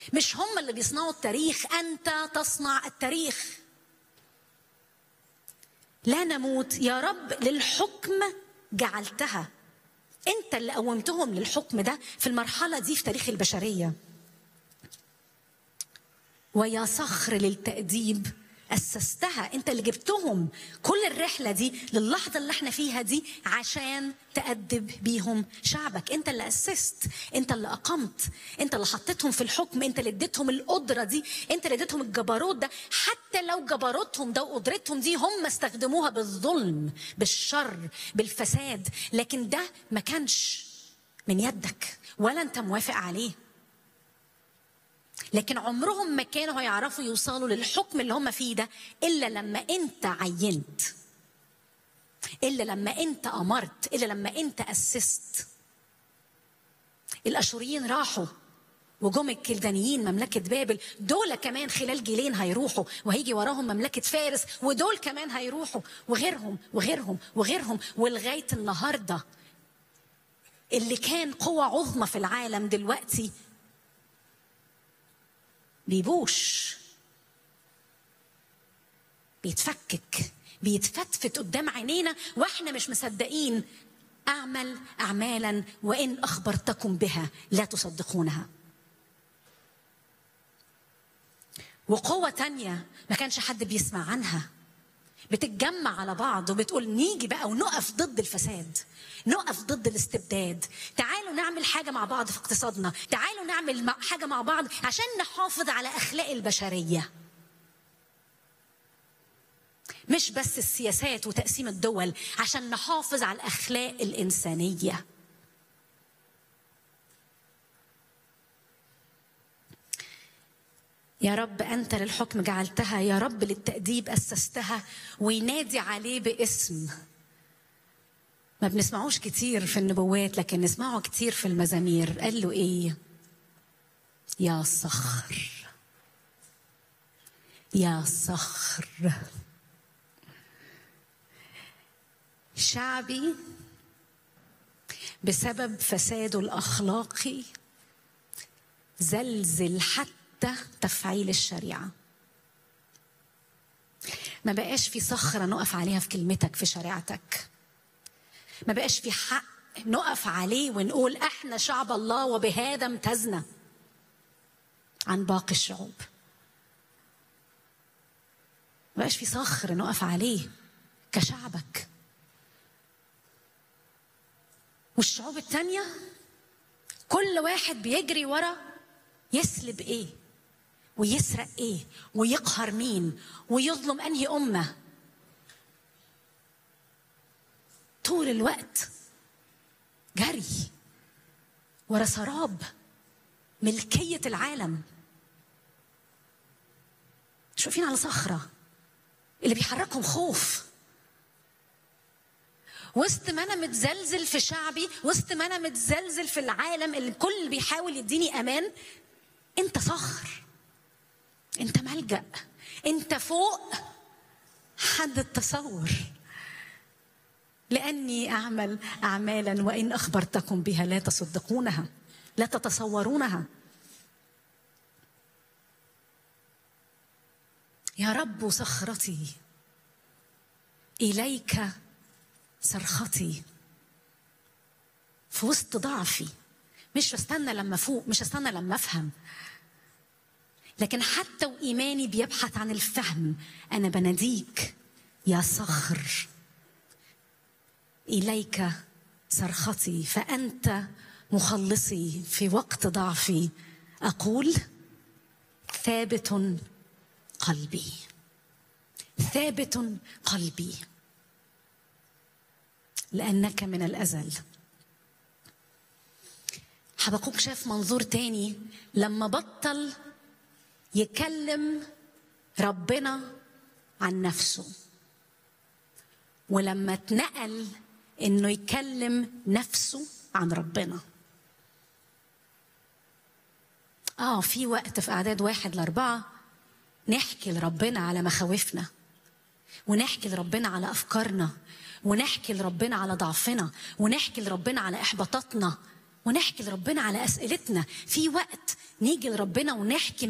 مش هم اللي بيصنعوا التاريخ انت تصنع التاريخ لا نموت يا رب للحكم جعلتها انت اللي قومتهم للحكم ده في المرحله دي في تاريخ البشريه ويا صخر للتأديب أسستها أنت اللي جبتهم كل الرحلة دي للحظة اللي احنا فيها دي عشان تأدب بيهم شعبك أنت اللي أسست أنت اللي أقمت أنت اللي حطيتهم في الحكم أنت اللي اديتهم القدرة دي أنت اللي اديتهم الجبروت ده حتى لو جبروتهم ده وقدرتهم دي هم استخدموها بالظلم بالشر بالفساد لكن ده ما كانش من يدك ولا أنت موافق عليه لكن عمرهم ما كانوا هيعرفوا يوصلوا للحكم اللي هم فيه ده الا لما انت عينت الا لما انت امرت الا لما انت اسست الاشوريين راحوا وجم الكلدانيين مملكة بابل دول كمان خلال جيلين هيروحوا وهيجي وراهم مملكة فارس ودول كمان هيروحوا وغيرهم وغيرهم وغيرهم ولغاية النهاردة اللي كان قوة عظمى في العالم دلوقتي بيبوش بيتفكك بيتفتفت قدام عينينا واحنا مش مصدقين اعمل اعمالا وان اخبرتكم بها لا تصدقونها وقوة تانية ما كانش حد بيسمع عنها بتتجمع على بعض وبتقول نيجي بقى ونقف ضد الفساد نقف ضد الاستبداد تعالوا نعمل حاجة مع بعض في اقتصادنا تعالوا نعمل حاجة مع بعض عشان نحافظ على أخلاق البشرية مش بس السياسات وتقسيم الدول عشان نحافظ على الأخلاق الإنسانية يا رب أنت للحكم جعلتها يا رب للتأديب أسستها وينادي عليه باسم ما بنسمعوش كتير في النبوات لكن نسمعه كتير في المزامير قال له ايه يا صخر يا صخر شعبي بسبب فساده الاخلاقي زلزل حتى تفعيل الشريعه ما بقاش في صخره نقف عليها في كلمتك في شريعتك ما بقاش في حق نقف عليه ونقول احنا شعب الله وبهذا امتزنا عن باقي الشعوب ما بقاش في صخر نقف عليه كشعبك والشعوب التانية كل واحد بيجري ورا يسلب ايه ويسرق ايه ويقهر مين ويظلم انهي امه طول الوقت جري ورا سراب ملكية العالم مش واقفين على صخرة اللي بيحركهم خوف وسط ما انا متزلزل في شعبي وسط ما انا متزلزل في العالم اللي الكل بيحاول يديني امان انت صخر انت ملجأ انت فوق حد التصور لاني اعمل اعمالا وان اخبرتكم بها لا تصدقونها لا تتصورونها يا رب صخرتي اليك صرختي في وسط ضعفي مش استنى لما فوق مش استنى لما افهم لكن حتى وايماني بيبحث عن الفهم انا بناديك يا صخر اليك صرختي فانت مخلصي في وقت ضعفي اقول ثابت قلبي ثابت قلبي لانك من الازل حبقوك شاف منظور تاني لما بطل يكلم ربنا عن نفسه ولما اتنقل انه يكلم نفسه عن ربنا اه في وقت في اعداد واحد لاربعه نحكي لربنا على مخاوفنا ونحكي لربنا على افكارنا ونحكي لربنا على ضعفنا ونحكي لربنا على احباطاتنا ونحكي لربنا على اسئلتنا في وقت نيجي لربنا ونحكي